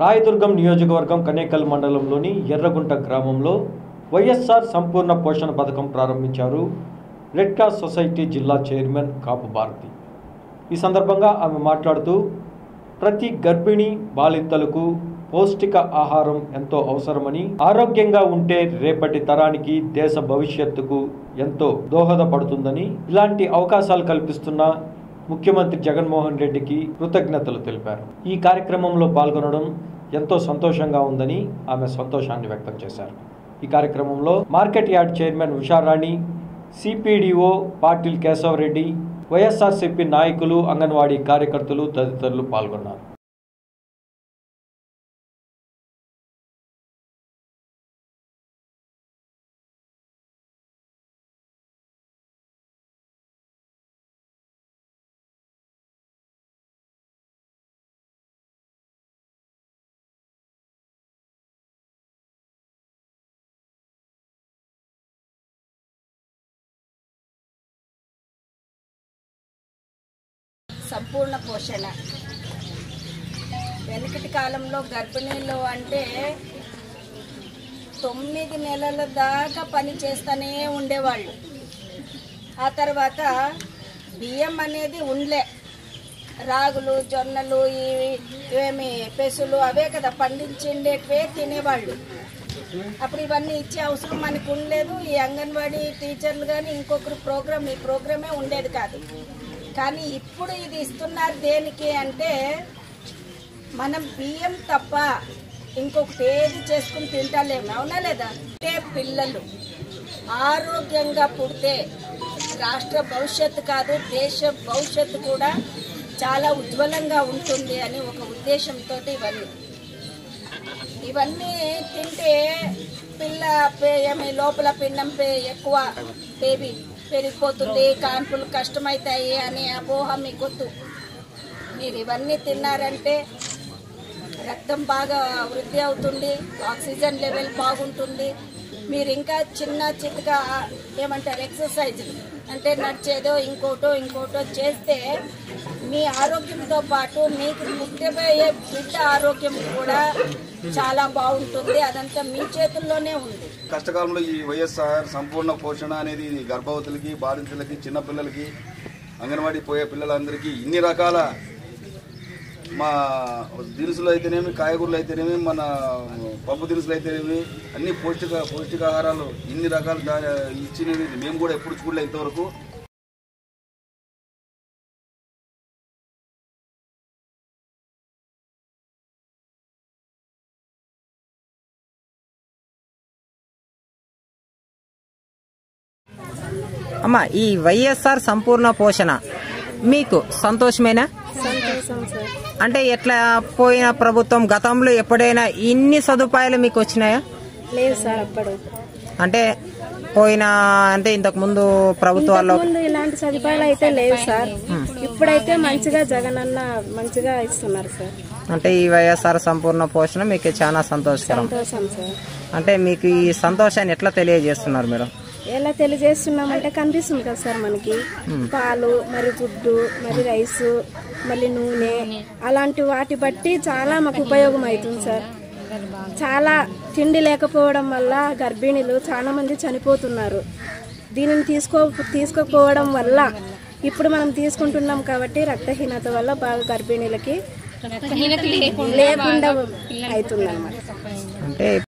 రాయదుర్గం నియోజకవర్గం కనేకల్ మండలంలోని ఎర్రగుంట గ్రామంలో వైఎస్ఆర్ సంపూర్ణ పోషణ పథకం ప్రారంభించారు రెడ్ క్రాస్ సొసైటీ జిల్లా చైర్మన్ కాపు భారతి ఈ సందర్భంగా ఆమె మాట్లాడుతూ ప్రతి గర్భిణీ బాలింతలకు పౌష్టిక ఆహారం ఎంతో అవసరమని ఆరోగ్యంగా ఉంటే రేపటి తరానికి దేశ భవిష్యత్తుకు ఎంతో దోహదపడుతుందని ఇలాంటి అవకాశాలు కల్పిస్తున్న ముఖ్యమంత్రి జగన్మోహన్ రెడ్డికి కృతజ్ఞతలు తెలిపారు ఈ కార్యక్రమంలో పాల్గొనడం ఎంతో సంతోషంగా ఉందని ఆమె సంతోషాన్ని వ్యక్తం చేశారు ఈ కార్యక్రమంలో market yard chairman Usharani CPDO Patil Keshava Reddy YSRCP నాయకులు అంగన్వాడీ కార్యకర్తలు తదితరులు పాల్గొన్నారు సంపూర్ణ పోషణ వెనకటి కాలంలో గర్భిణీలు అంటే తొమ్మిది నెలల దాకా పని చేస్తూనే ఉండేవాళ్ళు ఆ తర్వాత బియ్యం అనేది ఉండలే రాగులు జొన్నలు ఇవి ఇవేమి పెసులు అవే కదా పండించిండేటివే తినేవాళ్ళు అప్పుడు ఇవన్నీ ఇచ్చే అవసరం మనకు ఉండలేదు ఈ అంగన్వాడీ టీచర్లు కానీ ఇంకొకరు ప్రోగ్రామ్ ఈ ప్రోగ్రామే ఉండేది కాదు కానీ ఇప్పుడు ఇది ఇస్తున్నారు దేనికి అంటే మనం బియ్యం తప్ప ఇంకొకటి ఏది చేసుకుని తింటలేము అవునా లేదా అంటే పిల్లలు ఆరోగ్యంగా పుడితే రాష్ట్ర భవిష్యత్తు కాదు దేశ భవిష్యత్తు కూడా చాలా ఉజ్వలంగా ఉంటుంది అని ఒక ఉద్దేశంతో ఇవన్నీ ఇవన్నీ తింటే పిల్ల పే- ఏమి లోపల పిండం పే ఎక్కువ బేబీ పెరిగిపోతుంది కాన్పులు కష్టమవుతాయి అనే అపోహ మీకొద్దు మీరు ఇవన్నీ తిన్నారంటే రక్తం బాగా వృద్ధి అవుతుంది ఆక్సిజన్ లెవెల్ బాగుంటుంది మీరు ఇంకా చిన్న చిన్నగా ఏమంటారు ఎక్సర్సైజ్ అంటే నడిచేదో ఇంకోటో ఇంకోటో చేస్తే మీ ఆరోగ్యంతో పాటు మీకు పుట్టబోయే బిడ్డ ఆరోగ్యం కూడా చాలా బాగుంటుంది అదంతా మీ చేతుల్లోనే ఉంది కష్టకాలంలో ఈ వైఎస్ఆర్ సంపూర్ణ పోషణ అనేది గర్భవతులకి బాధితులకి చిన్నపిల్లలకి అంగన్వాడీ పోయే పిల్లలందరికీ ఇన్ని రకాల మా దినుసులు అయితేనేమి కాయగూరలు అయితేనేమి మన పప్పు దినుసులు అయితేనేమి అన్ని పౌష్టిక పౌష్టికాహారాలు ఇన్ని రకాల దా- ఇచ్చినవి మేము కూడా ఎప్పుడు చూడలే ఇంతవరకు అమ్మ ఈ వైఎస్ఆర్ సంపూర్ణ పోషణ మీకు సంతోషమేనా సంతోషం సార్ అంటే ఎట్లా పోయిన ప్రభుత్వం గతంలో ఎప్పుడైనా ఇన్ని సదుపాయాలు మీకు వచ్చినాయా లేదు సార్ అప్పుడు అంటే పోయిన అంటే ఇంతకు ముందు ప్రభుత్వాల్లో ముందు ఇలాంటి సదుపాయాలు అయితే లేవు సార్ ఇప్పుడైతే మంచిగా జగన్ అన్న మంచిగా ఇస్తున్నారు సార్ అంటే ఈ వైఎస్ఆర్ సంపూర్ణ పోషణ మీకు చాలా సంతోషకరం సంతోషం సార్ అంటే మీకు ఈ సంతోషాన్ని ఎట్లా తెలియజేస్తున్నారు మీరు ఎలా తెలియజేస్తున్నామంటే కనిపిస్తుంది కదా సార్ మనకి పాలు మరి గుడ్డు మరి రైసు మళ్ళీ నూనె అలాంటి వాటి బట్టి చాలా మాకు ఉపయోగం అవుతుంది సార్ చాలా తిండి లేకపోవడం వల్ల గర్భిణీలు చాలా మంది చనిపోతున్నారు దీనిని తీసుకో తీసుకోకపోవడం వల్ల ఇప్పుడు మనం తీసుకుంటున్నాం కాబట్టి రక్తహీనత వల్ల బాగా గర్భిణీలకి లేకుండా అవుతుంది అంటే